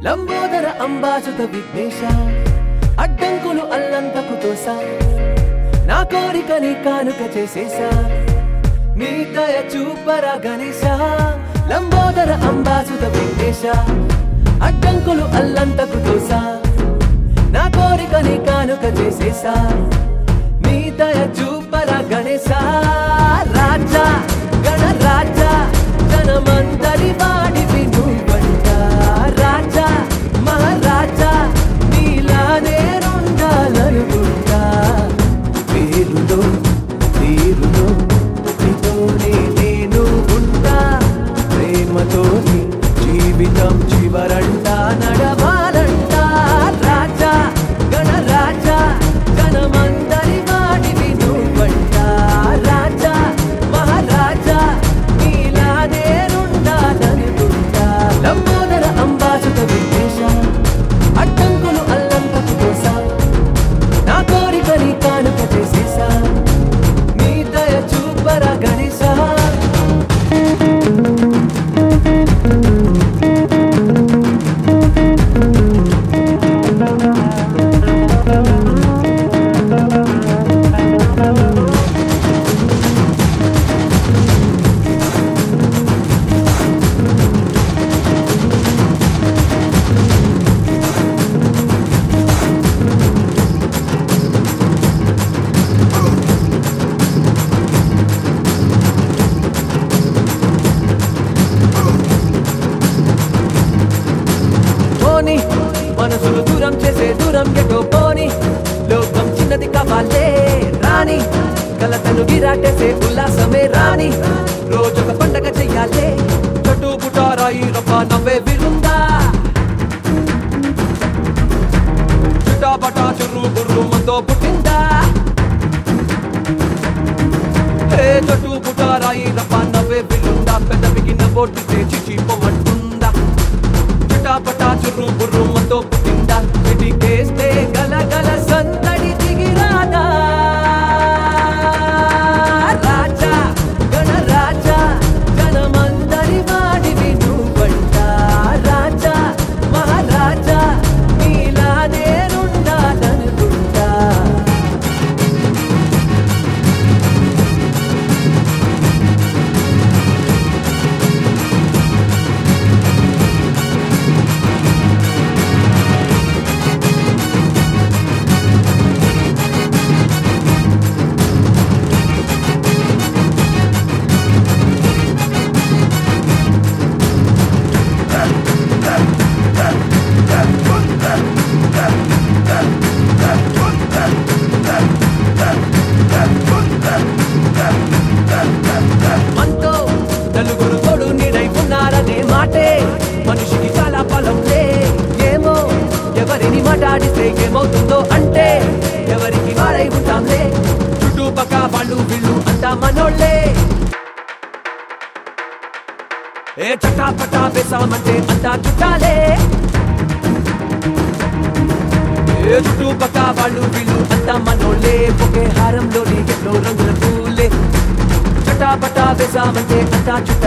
లంబోదర అంబాసుత విఘ్నేశ అడ్డంకులు అల్లంతకు తోసా నా కోరికని కానుక చేసేసా నీ దయ చూపరా గణేశ లంబోదర అంబాసుత విఘ్నేశ అడ్డంకులు అల్లంతకు తోసా నా కోరికని కానుక చేసేసా నీ దయ చూపరా గణేశ రాజా గణ రాజా జనమందరి వాడివి నువ్వంట రాజా మహారాజా నీలానే ఉండాలనుకుంటా పేరులో తీరులో నీతోనే నేను ఉంటా ప్రేమతోని జీవితం చివరంట నడవాలంట రాజా గణ రాజా జనమందరి వాడివి నువ్వంట రాజా మహారాజా నీలానే ఉండాలనుకుంటా లంబోదర అంబాసుత విద్వేష అడ్డంకులు అల్లంతకు కోసా నా కోరికని కానుక చేసేసా నీ దయ చూపరా గణేశా పోని మనసులు దూరం చేసే దూరం ఎటో పోని లోకం చిన్నది కావాలే రాని కలతను విరాటేసే ఉల్లాసమే రాని రోజొక పండగ చెయ్యాలే చుట్టూ పుటారాయి రప్ప నవ్వే విరుందా చుట్టాపటా చుర్రు బుర్రు మందో పుట్టిందా హే చుట్టూ పుటారాయి రప్ప నవ్వే విరుందా పెదవికి నవ్వొట్టితే చిచి పొమ్మంటుందా చిటాపటా చుర్రు బుర్రు మంతో పుట్టిందా చిటికేస్తే గల గల సందడి దిగిరాదా రాజా గణ రాజా జనమందరి వాడివి నువ్వంట రాజా మహారాజా నీలా నేనుండాలనుకుంటా మనతో నలుగురు తోడు నీడై ఉన్నారనే మాటే మనిషికి చాలా బలంలే ఏమో ఎవరిని మాట్లాడిస్తే ఏమవుతుందో అంటే ఎవరికి వాడై ఉంటాంలే చుట్టుపక్క వాళ్ళు వీళ్ళు అంతా మనోళ్ళే ఏ చటాపటా వేసామంటే అంతా చుట్టాలే ఏ చుట్టుపక్క వాళ్ళు వీళ్ళు అంతా మనోళ్ళే ఒకే హారంలోని ఎన్నో రంగుల పూలే చటాపటా వేసామంటే అంతా చుట్టాలే